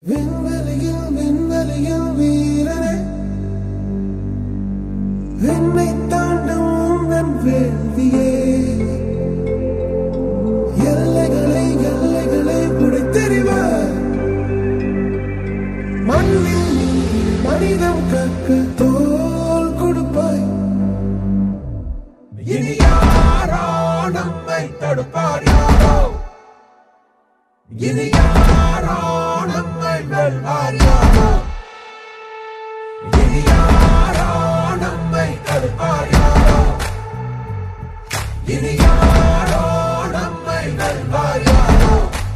விண்வெளியில் விண்வெளியில் வீரனே விண்ணை தாண்டும் உந்தன் வேள்வியே எல்லைகளை எல்லைகளை உடைத்தெறிவார் மண்ணில் நீ மனிதம் கற்க தோல் கொடுப்பாய் இனி யாரோ நம்மை தடுப்பார் யாரோ இனி யாரோ நம்மை வெல்வார் யாரோ இனி யாரோ நம்மை தடுப்பார் யாரோ இனி யாரோ நம்மை வெல்வார் யாரோ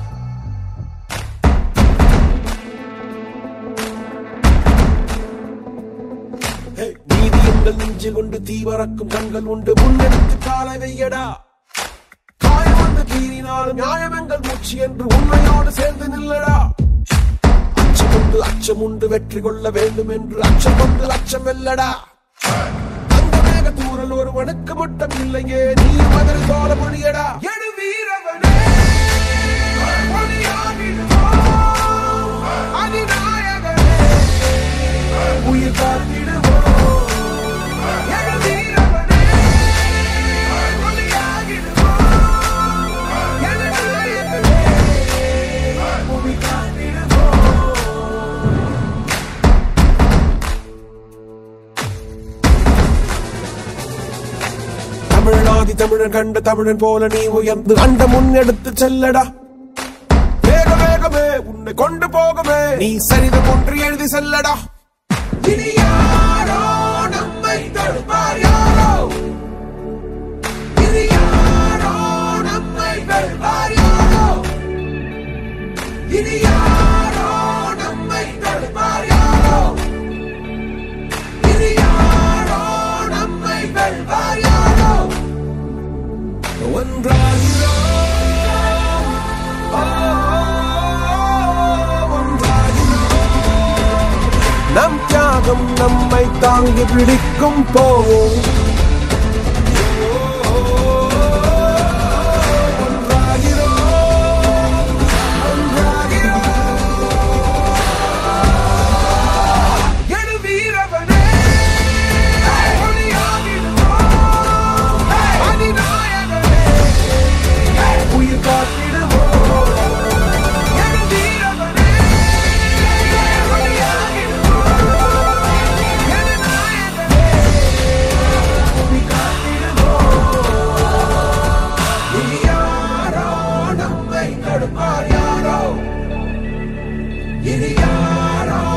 நீதி எங்கள் நெஞ்சில் உண்டு தீவரக்கும் கண்கள் உண்டு முன்னெடுத்து காலை வையடா காயம் வந்து கீறினாலும் நியாயம் எங்கள் மூச்சு என்று உண்மையோடு சேர்ந்து நில்லடா அச்சம் உண்டு அச்சம் உண்டு வெற்றி கொள்ள வேண்டும் என்று அச்சம் கொண்டு அச்சம் வெல்லடா அந்த மேக தூரல் ஒருவனுக்கு மட்டும் இல்லையே நீ மதில் தோல மொழியடா எடு வீரவனே பொலியாகிடுவோம். அதிநாயகனே உயிர் காத்திடுவோம் எடு வீரவனே பொலியாகிடுவோம். எடு நாயகனே உயிர் காத்திடுவோம் தமிழ்நாதி தமிழன் கண்ட தமிழன் போல நீ உயர்ந்து அண்ட முன்னெடுத்து செல்லடா வேக வேகமே உன்னை கொண்டு போகவே நீ சரிதம் ஒன்று எழுதி செல்லடா இனி யாரோ நம்மை தடுப்பார் யாரோ இனி யாரோ நம்மை வெல்வார் யாரோ இனி யாரோ நம்மை தடுப்பார் யாரோ இனி யாரோ நம்மை வெல்வார் யாரோ ஒன்றாகிறோம் ஆ, ஒன்றாகிறோம். நம் தியாகம் நம்மை தாங்கி பிடிக்கும் போவோம் ஒன்றாகிறோம், ஒன்றாகிறோம். எடு வீரவனே ஒளியாகிடுவோம். அதிநாயகனே உயிர் காத்திடுவோம் எடு வீரவனே ஒளியாகிடுவோம். எடு நாயகனே உயிர் காத்திடுவோம். இனி யாரோ நம்மை தடுப்பார் யாரோ இனி யாரோ